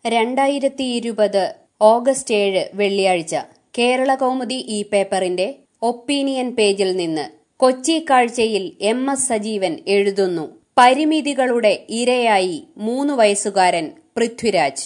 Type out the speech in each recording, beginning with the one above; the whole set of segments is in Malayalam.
രണ്ടായിരത്തി ഇരുപത് ഓഗസ്റ്റ് ഏഴ് വെള്ളിയാഴ്ച കേരള കൗമുദി ഈ പേപ്പറിന്റെ ഒപ്പീനിയൻ പേജിൽ നിന്ന് കൊച്ചി കാഴ്ചയിൽ എം എസ് സജീവൻ എഴുതുന്നു പരിമിതികളുടെ ഇരയായി മൂന്ന് വയസ്സുകാരൻ പൃഥ്വിരാജ്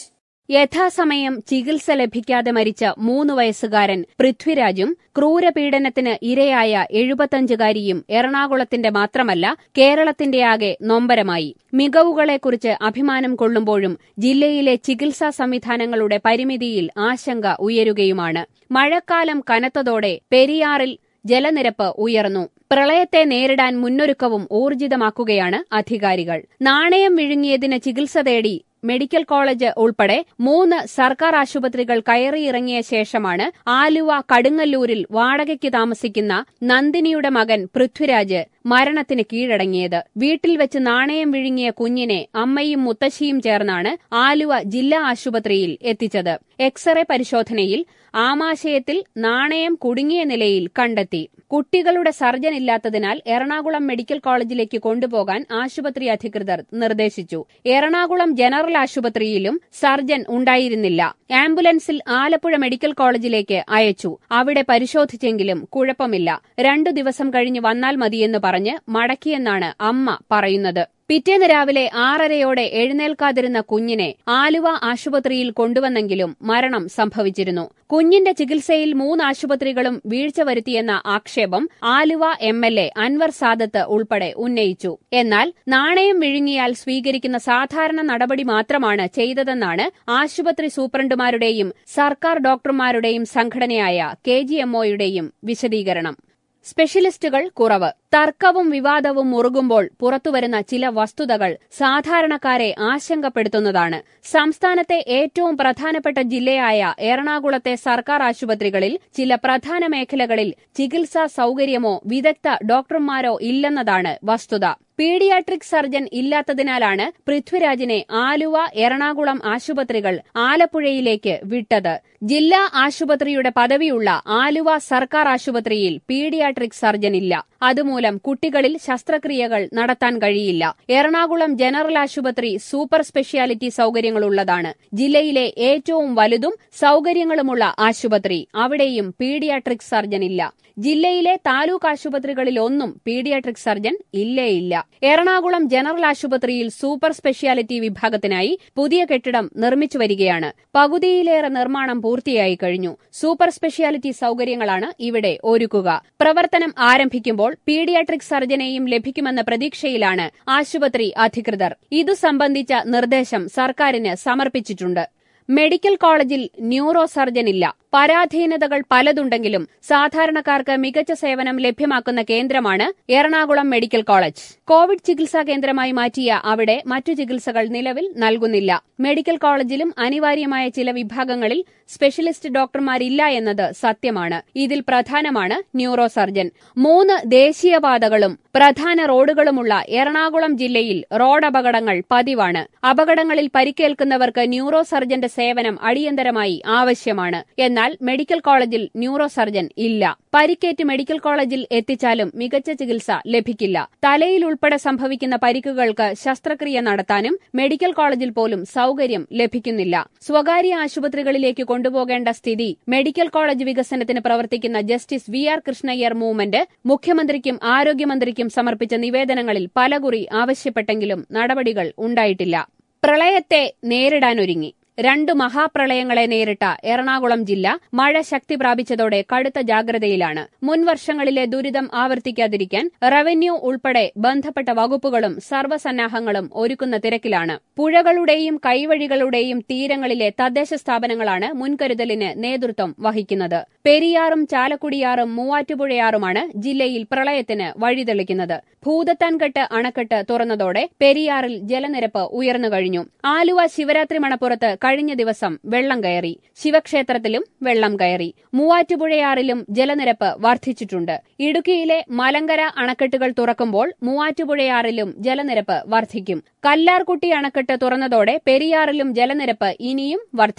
യഥാസമയം ചികിത്സ ലഭിക്കാതെ മരിച്ച മൂന്ന് വയസ്സുകാരൻ പൃഥ്വിരാജും ക്രൂരപീഡനത്തിന് ഇരയായ എഴുപത്തഞ്ചുകാരിയും എറണാകുളത്തിന്റെ മാത്രമല്ല കേരളത്തിന്റെയാകെ നൊമ്പരമായി മികവുകളെക്കുറിച്ച് അഭിമാനം കൊള്ളുമ്പോഴും ജില്ലയിലെ ചികിത്സാ സംവിധാനങ്ങളുടെ പരിമിതിയിൽ ആശങ്ക ഉയരുകയുമാണ് മഴക്കാലം കനത്തതോടെ പെരിയാറിൽ ജലനിരപ്പ് ഉയർന്നു പ്രളയത്തെ നേരിടാൻ മുന്നൊരുക്കവും ഊർജിതമാക്കുകയാണ് അധികാരികൾ നാണയം വിഴുങ്ങിയതിന് ചികിത്സ തേടി മെഡിക്കൽ കോളേജ് ഉൾപ്പെടെ മൂന്ന് സർക്കാർ ആശുപത്രികൾ കയറിയിറങ്ങിയ ശേഷമാണ് ആലുവ കടുങ്ങല്ലൂരിൽ വാടകയ്ക്ക് താമസിക്കുന്ന നന്ദിനിയുടെ മകൻ പൃഥ്വിരാജ് മരണത്തിന് കീഴടങ്ങിയത് വീട്ടിൽ വെച്ച് നാണയം വിഴുങ്ങിയ കുഞ്ഞിനെ അമ്മയും മുത്തശ്ശിയും ചേർന്നാണ് ആലുവ ജില്ലാ ആശുപത്രിയിൽ എത്തിച്ചത് എക്സ്റേ പരിശോധനയിൽ ആമാശയത്തിൽ നാണയം കുടുങ്ങിയ നിലയിൽ കണ്ടെത്തി കുട്ടികളുടെ സർജൻ ഇല്ലാത്തതിനാൽ എറണാകുളം മെഡിക്കൽ കോളേജിലേക്ക് കൊണ്ടുപോകാൻ ആശുപത്രി അധികൃതർ നിർദ്ദേശിച്ചു എറണാകുളം ജനറൽ ആശുപത്രിയിലും സർജൻ ഉണ്ടായിരുന്നില്ല ആംബുലൻസിൽ ആലപ്പുഴ മെഡിക്കൽ കോളേജിലേക്ക് അയച്ചു അവിടെ പരിശോധിച്ചെങ്കിലും കുഴപ്പമില്ല രണ്ടു ദിവസം കഴിഞ്ഞ് വന്നാൽ മതിയെന്ന് പറഞ്ഞ് മടക്കിയെന്നാണ് അമ്മ പറയുന്നത് പിറ്റേന്ന് രാവിലെ ആറരയോടെ എഴുന്നേൽക്കാതിരുന്ന കുഞ്ഞിനെ ആലുവ ആശുപത്രിയിൽ കൊണ്ടുവന്നെങ്കിലും മരണം സംഭവിച്ചിരുന്നു കുഞ്ഞിന്റെ ചികിത്സയിൽ മൂന്ന് ആശുപത്രികളും വീഴ്ച വരുത്തിയെന്ന ആക്ഷേപം Aluva M L A Anwar Sadath ഉൾപ്പെടെ ഉന്നയിച്ചു എന്നാൽ നാണയം വിഴുങ്ങിയാൽ സ്വീകരിക്കുന്ന സാധാരണ നടപടി മാത്രമാണ് ചെയ്തതെന്നാണ് ആശുപത്രി സൂപ്രണ്ടുമാരുടെയും സർക്കാർ ഡോക്ടർമാരുടെയും സംഘടനയായ കെ ജി എംഒയുടെയും വിശദീകരണം സ്പെഷ്യലിസ്റ്റുകൾ കുറവ് തർക്കവും വിവാദവും മുറുകുമ്പോൾ പുറത്തുവരുന്ന ചില വസ്തുതകൾ സാധാരണക്കാരെ ആശങ്കപ്പെടുത്തുന്നതാണ് സംസ്ഥാനത്തെ ഏറ്റവും പ്രധാനപ്പെട്ട ജില്ലയായ എറണാകുളത്തെ സർക്കാർ ആശുപത്രികളിൽ ചില പ്രധാന മേഖലകളിൽ ചികിത്സാ സൌകര്യമോ വിദഗ്ധ ഡോക്ടർമാരോ ഇല്ലെന്നതാണ് വസ്തുത പീഡിയാട്രിക് സർജൻ ഇല്ലാത്തതിനാലാണ് പൃഥ്വിരാജിനെ ആലുവ എറണാകുളം ആശുപത്രികൾ ആലപ്പുഴയിലേക്ക് വിട്ടത് ജില്ലാ ആശുപത്രിയുടെ പദവിയുള്ള ആലുവ സർക്കാർ ആശുപത്രിയിൽ പീഡിയാട്രിക് സർജൻ ഇല്ല അതുമൂലം കുട്ടികളിൽ ശസ്ത്രക്രിയകൾ നടത്താൻ കഴിയില്ല എറണാകുളം ജനറൽ ആശുപത്രി സൂപ്പർ സ്പെഷ്യാലിറ്റി സൌകര്യങ്ങളുള്ളതാണ് ജില്ലയിലെ ഏറ്റവും വലുതും സൌകര്യങ്ങളുമുള്ള ആശുപത്രി അവിടെയും പീഡിയാട്രിക് സർജൻ ഇല്ല ജില്ലയിലെ താലൂക്ക് ആശുപത്രികളിലൊന്നും പീഡിയാട്രിക് സർജൻ ഇല്ലേ ഇല്ല എറണാകുളം ജനറൽ ആശുപത്രിയിൽ സൂപ്പർ സ്പെഷ്യാലിറ്റി വിഭാഗത്തിനായി പുതിയ കെട്ടിടം നിർമ്മിച്ചു വരികയാണ് പകുതിയിലേറെ നിർമ്മാണം പൂർത്തിയായി കഴിഞ്ഞു സൂപ്പർ സ്പെഷ്യാലിറ്റി സൌകര്യങ്ങളാണ് ഇവിടെ ഒരുക്കുക പ്രവർത്തനം ആരംഭിക്കുമ്പോൾ പീഡിയാട്രിക് സർജനെയും ലഭിക്കുമെന്ന പ്രതീക്ഷയിലാണ് ആശുപത്രി അധികൃതർ ഇതു സംബന്ധിച്ച നിർദ്ദേശം സർക്കാരിന് സമർപ്പിച്ചിട്ടുണ്ട് മെഡിക്കൽ കോളേജിൽ ന്യൂറോ സർജൻ ഇല്ല പരാധീനതകൾ പലതുണ്ടെങ്കിലും സാധാരണക്കാർക്ക് മികച്ച സേവനം ലഭ്യമാക്കുന്ന കേന്ദ്രമാണ് എറണാകുളം മെഡിക്കൽ കോളേജ് കോവിഡ് ചികിത്സാ കേന്ദ്രമായി മാറ്റിയ അവിടെ മറ്റു ചികിത്സകൾ നിലവിൽ നൽകുന്നില്ല മെഡിക്കൽ കോളേജിലും അനിവാര്യമായ ചില വിഭാഗങ്ങളിൽ സ്പെഷ്യലിസ്റ്റ് ഡോക്ടർമാരില്ല എന്നത് സത്യമാണ് ഇതിൽ പ്രധാനമാണ് ന്യൂറോ സർജൻ മൂന്ന് ദേശീയപാതകളും പ്രധാന റോഡുകളുമുള്ള എറണാകുളം ജില്ലയിൽ റോഡ് അപകടങ്ങൾ പതിവാണ് അപകടങ്ങളിൽ പരിക്കേൽക്കുന്നവർക്ക് ന്യൂറോ സർജന്റെ സേവനം അടിയന്തരമായി ആവശ്യമാണ് എന്നാൽ മെഡിക്കൽ കോളേജിൽ ന്യൂറോ സർജൻ ഇല്ല പരിക്കേറ്റ് മെഡിക്കൽ കോളേജിൽ എത്തിച്ചാലും മികച്ച ചികിത്സ ലഭിക്കില്ല തലയിൽ ഉൾപ്പെടെ സംഭവിക്കുന്ന പരിക്കുകൾക്ക് ശസ്ത്രക്രിയ നടത്താനും മെഡിക്കൽ കോളേജിൽ പോലും സൌകര്യം ലഭിക്കുന്നില്ല സ്വകാര്യ ആശുപത്രികളിലേക്ക് കൊണ്ടുപോകേണ്ട സ്ഥിതി മെഡിക്കൽ കോളേജ് വികസനത്തിന് പ്രവർത്തിക്കുന്ന justice V R Krishna Iyer movement മുഖ്യമന്ത്രിക്കും ആരോഗ്യമന്ത്രിക്കും സമർപ്പിച്ച നിവേദനങ്ങളിൽ പലകുറി ആവശ്യപ്പെട്ടെങ്കിലും നടപടികൾ ഉണ്ടായിട്ടില്ല പ്രളയത്തെ നേരിടാനൊരുങ്ങി രണ്ടു മഹാപ്രളയങ്ങളെ നേരിട്ട എറണാകുളം ജില്ല മഴ ശക്തി പ്രാപിച്ചതോടെ കടുത്ത ജാഗ്രതയിലാണ് മുൻവർഷങ്ങളിലെ ദുരിതം ആവർത്തിക്കാതിരിക്കാൻ റവന്യൂ ഉൾപ്പെടെ ബന്ധപ്പെട്ട വകുപ്പുകളും സർവ്വസന്നാഹങ്ങളും ഒരുക്കുന്ന തിരക്കിലാണ് പുഴകളുടെയും കൈവഴികളുടെയും തീരങ്ങളിലെ തദ്ദേശ സ്ഥാപനങ്ങളാണ് മുൻകരുതലിന് നേതൃത്വം വഹിക്കുന്നത് പെരിയാറും ചാലക്കുടിയാറും മൂവാറ്റുപുഴയാറുമാണ് ജില്ലയിൽ പ്രളയത്തിന് വഴിതെളിക്കുന്നത് ഭൂതത്താൻകെട്ട് അണക്കെട്ട് തുറന്നതോടെ പെരിയാറിൽ ജലനിരപ്പ് ഉയർന്നു കഴിഞ്ഞു ആലുവ ശിവരാത്രി മണപ്പുറത്ത് കഴിഞ്ഞ ദിവസം വെള്ളം കയറി ശിവക്ഷേത്രത്തിലും വെള്ളം കയറി മൂവാറ്റുപുഴയാറിലും ജലനിരപ്പ് വർദ്ധിച്ചിട്ടുണ്ട് ഇടുക്കിയിലെ മലങ്കര അണക്കെട്ടുകൾ തുറക്കുമ്പോൾ മൂവാറ്റുപുഴയാറിലും ജലനിരപ്പ് വർദ്ധിക്കും കല്ലാർകുട്ടി അണക്കെട്ട് തുറന്നതോടെ പെരിയാറിലും ജലനിരപ്പ് ഇനിയും വർദ്ധിക്കും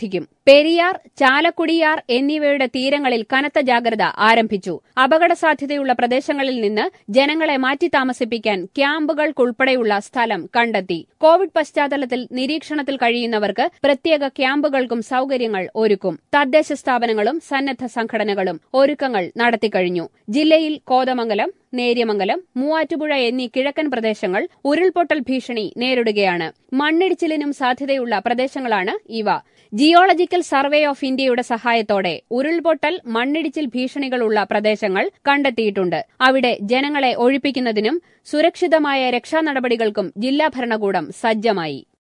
പെരിയാർ ചാലക്കുടിയാർ എന്നിവയുടെ തീരങ്ങളിൽ കനത്ത ജാഗ്രത ആരംഭിച്ചു അപകട സാധ്യതയുള്ള പ്രദേശങ്ങളിൽ നിന്ന് ജനങ്ങളെ മാറ്റി താമസിപ്പിക്കാൻ ക്യാമ്പുകൾക്കുൾപ്പെടെയുള്ള സ്ഥലം കണ്ടെത്തി കോവിഡ് പശ്ചാത്തലത്തിൽ നിരീക്ഷണത്തിൽ കഴിയുന്നവർക്ക് പ്രത്യേക ക്യാമ്പുകൾക്കും സൌകര്യങ്ങൾ ഒരുക്കും തദ്ദേശ സ്ഥാപനങ്ങളും സന്നദ്ധ സംഘടനകളും ഒരുക്കങ്ങൾ നടത്തിക്കഴിഞ്ഞു ജില്ലയിൽ കോതമംഗലം നേര്യമംഗലം മൂവാറ്റുപുഴ എന്നീ കിഴക്കൻ പ്രദേശങ്ങൾ ഉരുൾപൊട്ടൽ ഭീഷണി നേരിടുകയാണ് മണ്ണിടിച്ചിലിനും സാധ്യതയുള്ള പ്രദേശങ്ങളാണ് ഇവ ജിയോളജിക്കൽ സർവേ ഓഫ് ഇന്ത്യയുടെ സഹായത്തോടെ ഉരുൾപൊട്ടൽ മണ്ണിടിച്ചിൽ ഭീഷണികളുള്ള പ്രദേശങ്ങൾ കണ്ടെത്തിയിട്ടുണ്ട് അവിടെ ജനങ്ങളെ ഒഴിപ്പിക്കുന്നതിനും സുരക്ഷിതമായ രക്ഷാ നടപടികൾക്കും ജില്ലാ ഭരണകൂടം സജ്ജമായി